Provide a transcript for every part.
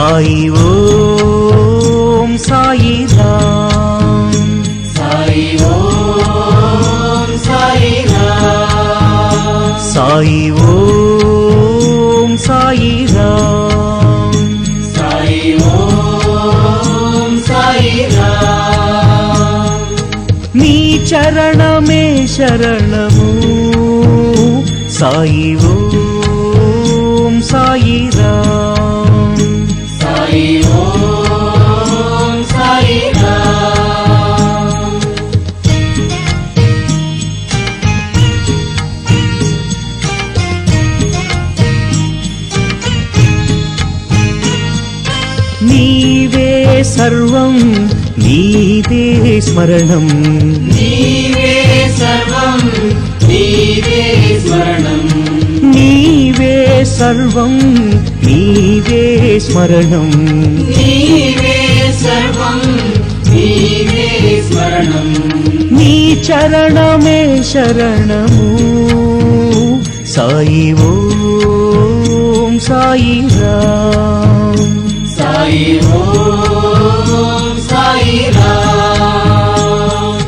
సాయి ఓం సాయి రామ్ సాయి ఓం సాయి రామ్ సాయి ఓం సాయి రామ్ సాయి ఓం సాయి రామ్ నీ చరణమే శరణము సాయి ఓం సాయి రామ్ సాయి ఓం సాయి రామ్ నీవే సర్వం నీదే స్మరణం నీవే సర్వం నీవే స్మరణం నీవే సర్వం నీదే స్మరణం నీవే సర్వం నీవే స్మరణం నీ చరణమే శరణము సాయి ఓం సాయి రామ్ సాయి ఓం సాయి రామ్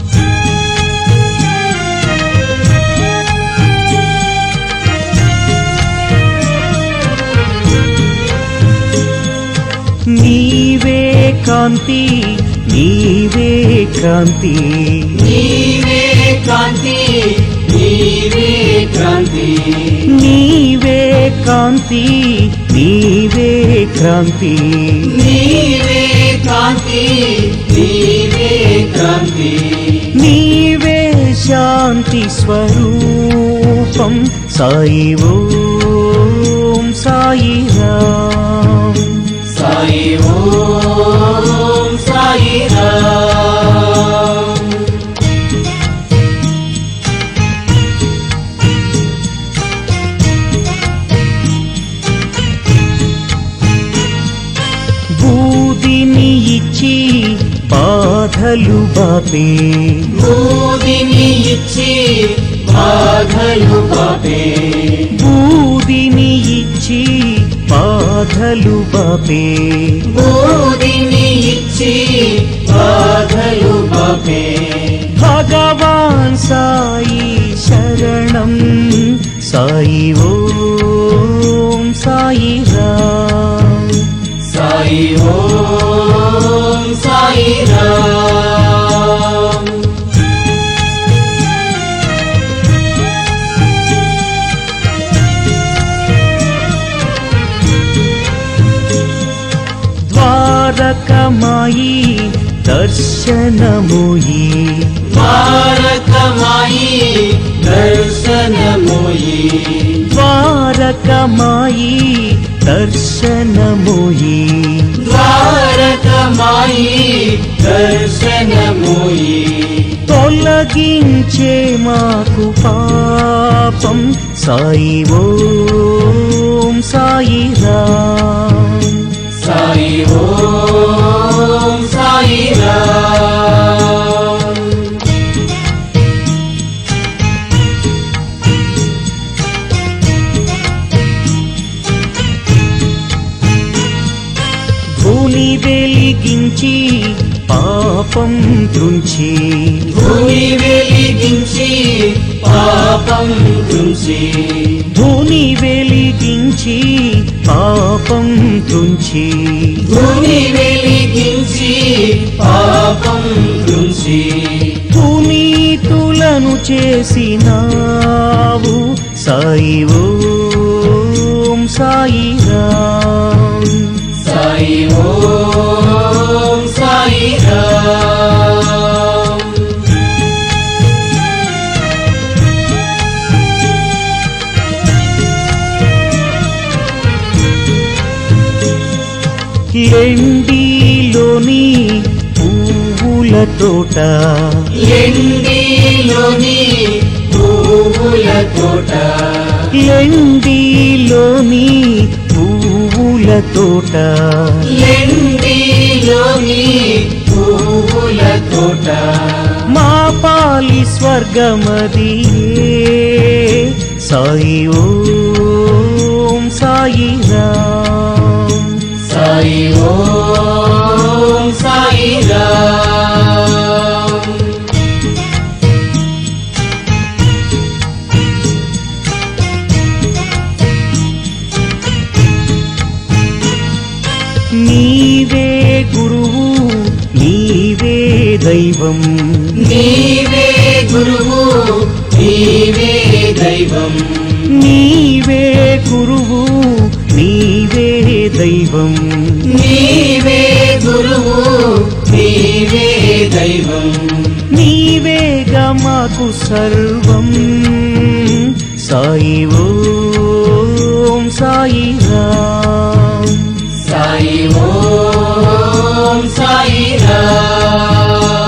నీవే కాంతి నీవే క్రాంతి నీవే కాంతి నీవే క్రాంతి నీవే కాంతి నీవే క్రాంతి నీవే కాంతి నీవే క్రాంతి నీవే శాంతి స్వరూపం సాయి ఓం సాయి రామ్ సాయి ఓం సాయి రామ్ బూదిని ఇచ్చి బాధలు బాపే బూదిని ఇచ్చి బాధలు పాపే బూదిని ఇచ్చి బాధలు బాపే బూదిని ఇచ్చి బాధలు పాపే భగవాన్ సాయి శరణం సాయి ఓం సాయి రామ్ సాయి ఓం సాయి రామ్ ద్వారకమాయి దర్శనముయి భారతమాయి దర్శనమోయి ద్వారకమాయి దర్శనముయి ద్వారకమాయి దర్శనమోయి తొలగించే మాకు పాపం సాయి ఓం సాయి రామ్ సాయి ఓం సాయి రామ్ భూని వెలిగించి పాపం త్రుంచి భూమి వెలిగించి పాపం తుంచి భూని వెలిగించి పాపం త్రుంచి భూమి వెలిగించి పాపం తుంచి పునీతులను చేసినావు సాయి ఓం సాయి రామ్ సాయి ఓం సాయి రామ్ ఎండిలోని పువ్వుల తోట ఎండిలోని పువ్వుల తోట ఎండిలోని పువ్వుల తోట ఎండిలోని పువ్వుల తోట మా పాలి స్వర్గమదియే సాయి ఓం సాయి రామ్ సాయి ఓం సాయి రామ్ నీవే గురువు నీవే దైవం నీవే గురువు నీవే దైవం నీవే గురువు నీవే దైవం నీవే గురువు నీవే దైవం నీవేగా మాకు సర్వం సాయి ఓం సాయి రామ్ సాయి ఓం సాయి రామ్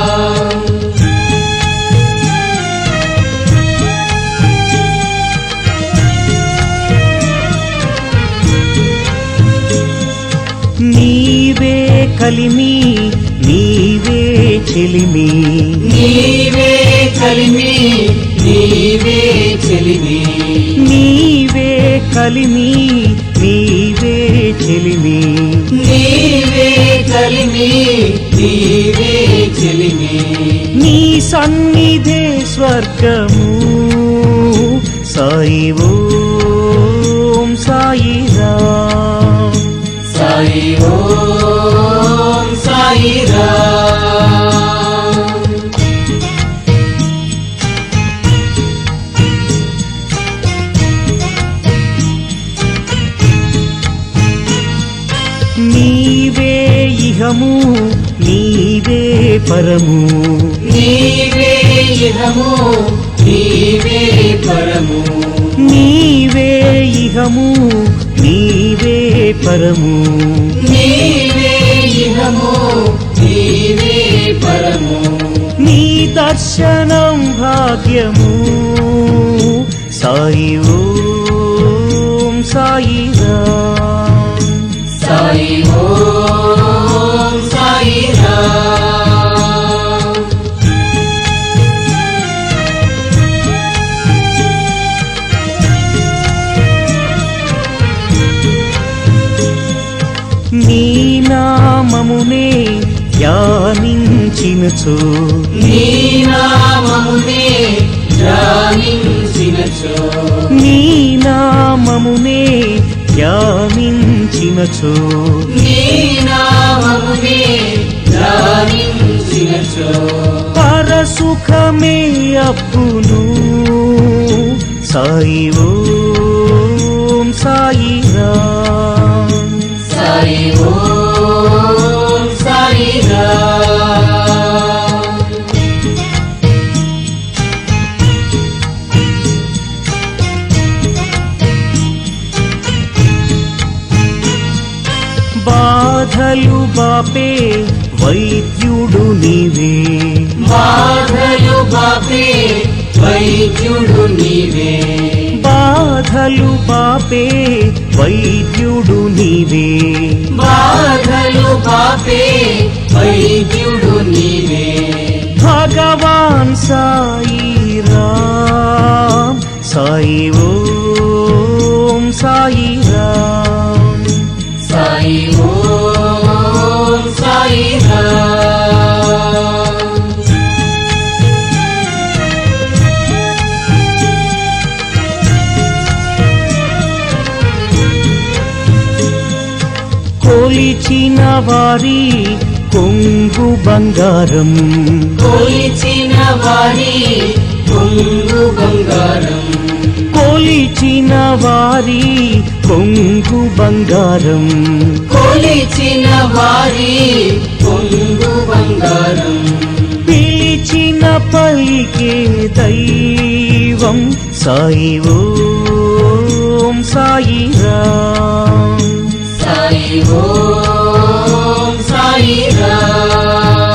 నీవే కలిమి నీవే చెలిమి నీవే కలిమి నీవే చెలిమి నీవే కలిమి నీవే చెలిమి నీవే కలిమి నీవే చెలిమి నీ సన్నిధే స్వర్గము సాయి ఓం సాయి రామ్ సాయి ఓం సాయి రామ్ నీవే ఇహము నీవే పరము నీవే ఇహము నీవే పరము నీవే ఇహము నీవే పరము నీవే ఇహము నీవే పరము నీ దర్శనం భాగ్యము సాయి ఓం సాయి రామ్ సాయి ఓం సాయి రామ్ నీ నామమునే ధ్యానించినచో నీ నామమునే ధ్యానించినచో నీ నామమునే ధ్యానించినచో నీ నామమునే ధ్యానించినచో పరసుఖమే అప్పును సాయి ఓం సాయి రామ్ సాయి ఓం సాయి రామ్ బాధలు బాపే వైద్యుడు నీవే బాధలు బాపే వైద్యుడు నీవే బాధలు బాపే వైద్యుడు నీవే బాధలు బాపే వైద్యుడు నీవే భగవాన్ సాయి రామ్ సాయి ఓం సాయి రామ్ సాయి ఓం సాయి రామ్ కొలిచిన వారి కొంగు బంగారం కొలిచిన వారి కొంగు బంగారం కొలిచిన వారి కొంగు బంగారం కొలిచిన వారి కొంగు బంగారం పిలిచిన పలికే దైవం సాయి ఓం సాయి రామ్ సాయి ఓం సాయి రామ్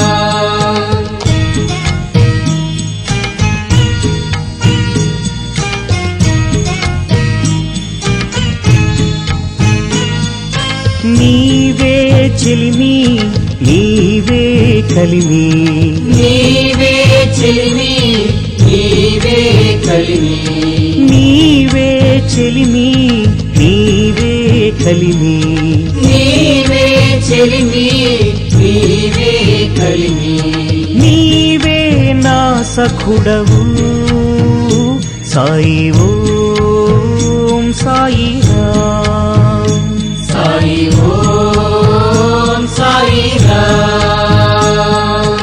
నీవే చెలిమి నీవే కలిమి నీవే చెలిమి నీవే కలిమి నీవే చెలిమి నీవే కలిమి నీవే చెలిమి చెలిమి నీవే కలిమి నీవే నా సఖుడవు సాయి ఓం సాయి రామ్. సాయి ఓం సాయి రామ్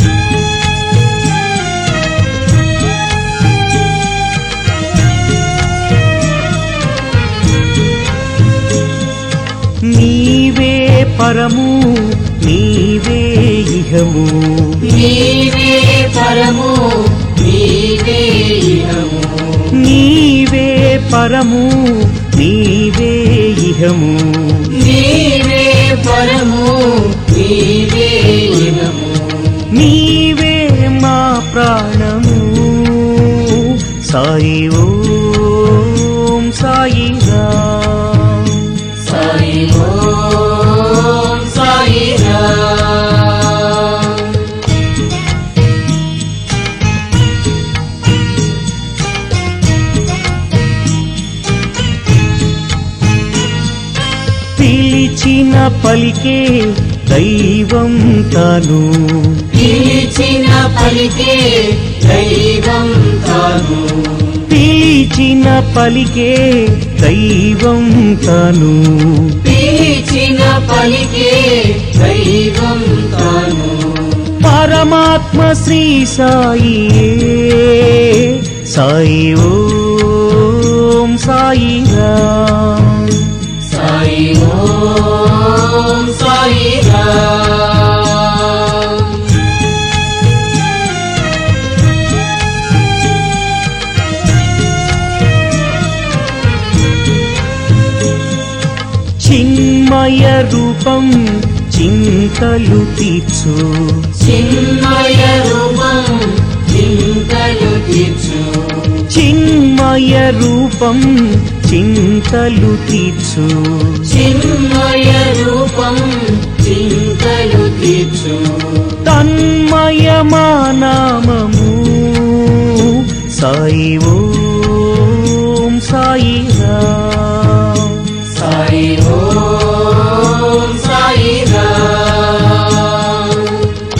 నీవే పరము నీవే ఇహము నీవే పరము నీవే ఇహము నీవే పరము నీవే ఇహము నీవే పరము నీవే ఇహము నీవే మా ప్రాణము సాయి ఓం సాయి రామ్. సాయి ఓం సాయి రామ్ పిలిచిన పలికే దైవం తాను పిలిచిన పలికే దైవం తాను పిలిచిన పలికే దైవం తాను పిలిచిన పలికే దైవం తాను పరమాత్మ శ్రీ సాయి సాయి ఓం సాయి రామ్. సాయి ఓం సాయి రామ్ చిన్మయ రూపం చింతలు తీర్చు చిన్మయ రూపం చింతలు తీర్చు చిన్మయ రూపం చింతలు తీర్చు చిన్మయ రూపం చింతలు తీర్చు తన్మయ మానామము సాయి ఓం సాయి రామ్. సాయి ఓం సాయి రామ్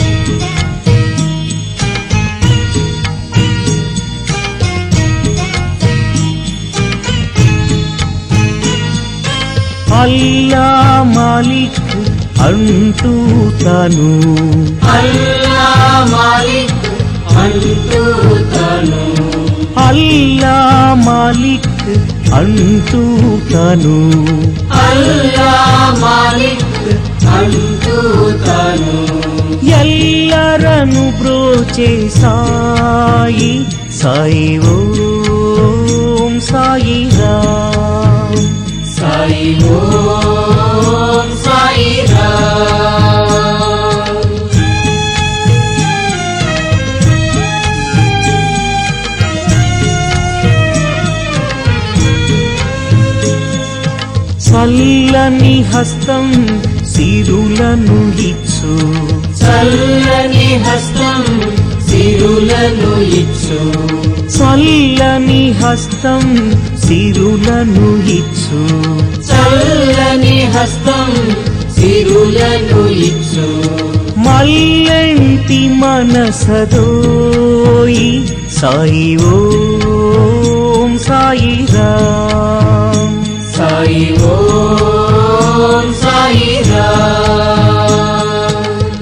అల్లా మాలిక్ అంటూ తాను అల్లా మాలిక్ అంటూ తను అల్లా మాలిక్ అంటూ తాను అల్లా మాలిక్ అంటూ తను ఎల్లరను బ్రోచే సాయి సాయి ఓం సాయి రామ్ సాయి ఓం సాయి రామ్ చల్లని హస్తం సిరులను ఇచ్చు చల్లని హస్తం సిరులను ఇచ్చు చల్లని హస్తం సిరులను ఇచ్చు చల్లని హస్తం సిరులను ఇచ్చు మల్లెంటి మనసదోయి సాయి ఓం సాయి రామ్ సాయి ఓం సాయి రామ్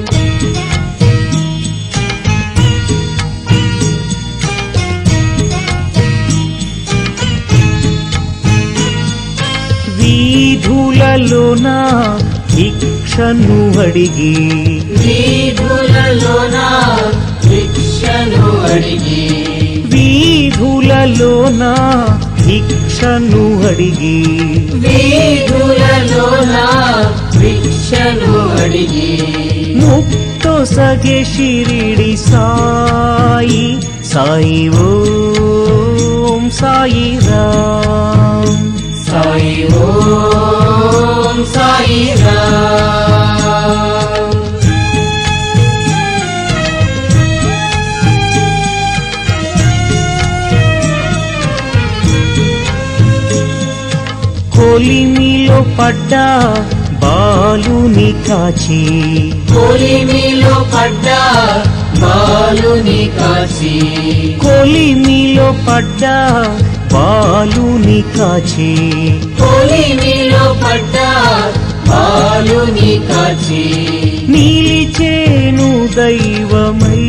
వీధులలోన భిక్షను అడిగి వీధులలోన భిక్షను అడిగి వీధులలోన భిక్షను అడిగి వీధులలోన భిక్షను అడిగి ముక్తో సగే షిరిడి సాయి సాయి ఓం సాయి రామ్ సాయి ఓం సాయి రామ్ కొలిమిలో పడ్డ బాబా బాలుని కాచి కొలిమిలో పడ్డ బాలుని కాచి కొలిమిలో పడ్డ బాలుని కాచి కొలిమిలో పడ్డ బాలుని కాచి నిలిచేను దైవమై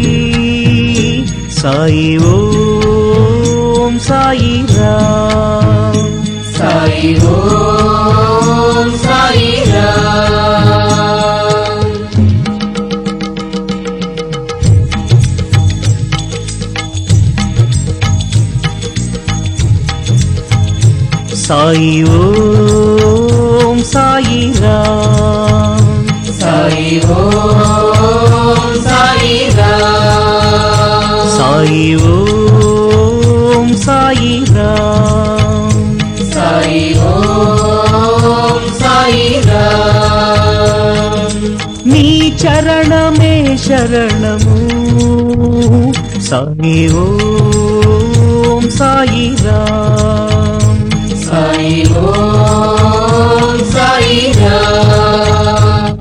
సాయి ఓం సాయి రామ్ సాయి ఓం సాయి రామ్ సాయి ఓం సాయి రామ్ సాయి ఓం సాయి రామ్ సాయి ఓం సాయి రామ్ సాయి ఓం సాయి రామ్ నీ చరణమే శరణము సాయి ఓం సాయి రామ్ సాయి ఓం సాయి రామ్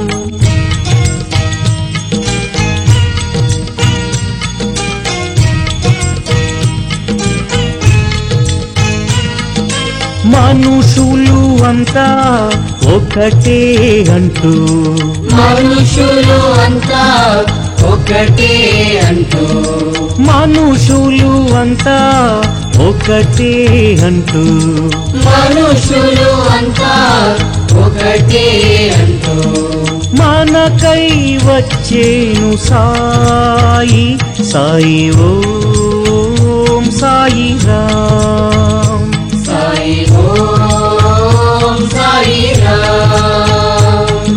మనుషులు అంతా ఒకటే అంటూ మనుషులు అంతా ఒకటే అంటూ మనుషులు అంతా ఒకటే అంటూ మనుషులు అంతా ఒకటే అంటూ మనకై వచ్చేను సాయి సాయి ఓం సాయి రామ్ సాయి ఓం సాయి రామ్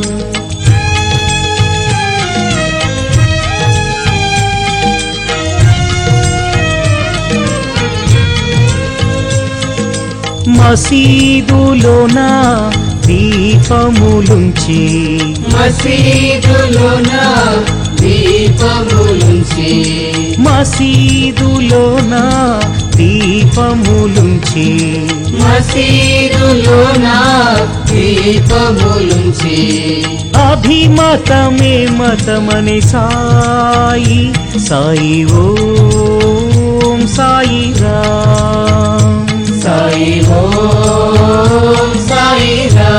మసీదులోన దీపములుంచి మసీదులోన దీపములుంచి మసీదులోన దీపములుంచి మసీదులోన దీపములుంచి అభిమతమే మతమని సాయి సాయి ఓం సాయి రామ్ సాయి ఓం సాయి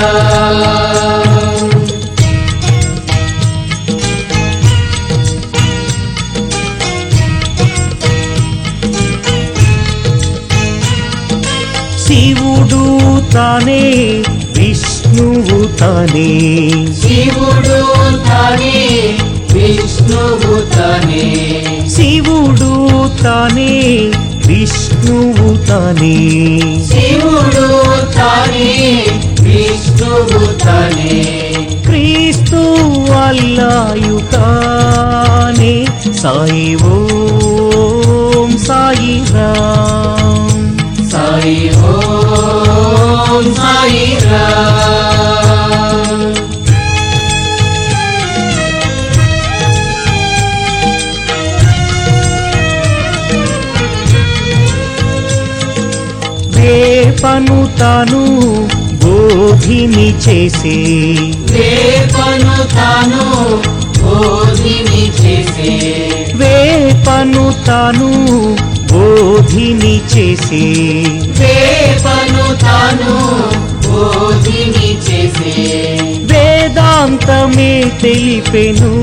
రామ్ శివుడు తానే విష్ణువు తానే శివుడు తానే విష్ణువు తానే శివుడు తానే విష్ణువు తానే శివుడు తానే విష్ణువు తానే క్రీస్తు అల్లాయు తానే సాయి ఓం సాయి రామ్ సాయి ఓం సాయి రామ్ వేపను తాను బోధిని చేసే వేపను తాను బోధిని చేసే వేపను తాను బోధిని చేసే వేపను తాను బోధిని చేసే వేదాంతమే తెలిపెను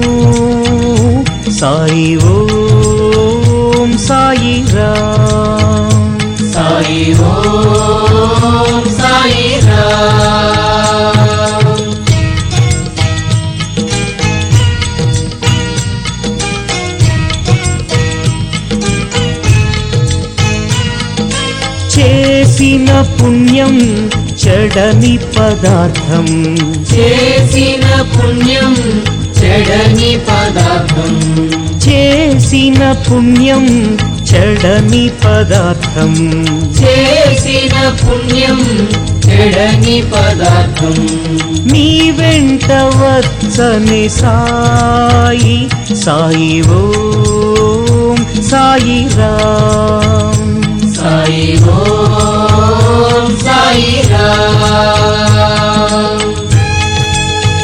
సాయి ఓం సాయి రామ్ సాయి ఓం సాయి రామ్ చేసిన పుణ్యం చెడని పదార్థం చేసిన పుణ్యం చెడని పదార్థం చేసిన పుణ్యం చెడని పదార్థం చేసిన పుణ్యం చెడని పదార్థం నీ వెంట వచ్చని సాయి సాయి ఓం సాయి రామ్ సాయి ఓం సాయి రామ్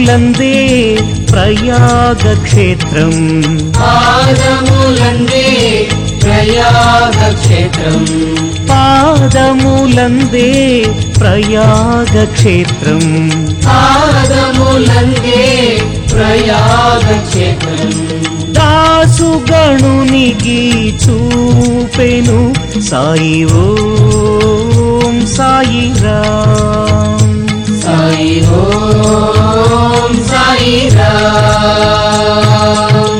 పాదములందే ప్రయాగ క్షేత్రం పాదములందే ప్రయాగ క్షేత్రం పాదములందే ప్రయాగ క్షేత్రం పాదములందే ప్రయాగ క్షేత్రం దాసుగణునికి చూపెను సాయి ఓం సాయి రామ్ సాయి ఓం సాయి రామ్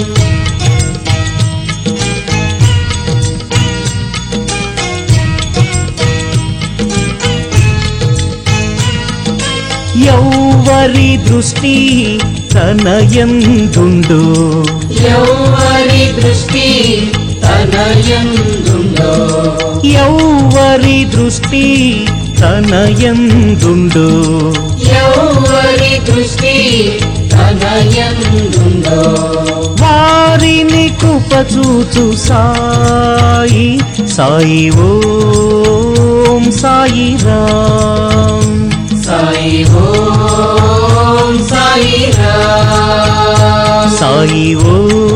యౌవరి దృష్టి తనయందుండు ఎవరి దృష్టి తనయందుందో యౌవరి దృష్టి తనయందుండు ఎవరి దృష్టి తనయందుందో వారిని కృపచూచు సాయి సాయి ఓం సాయి రామ్ సాయి ఓం సాయి రామ్ సాయి ఓం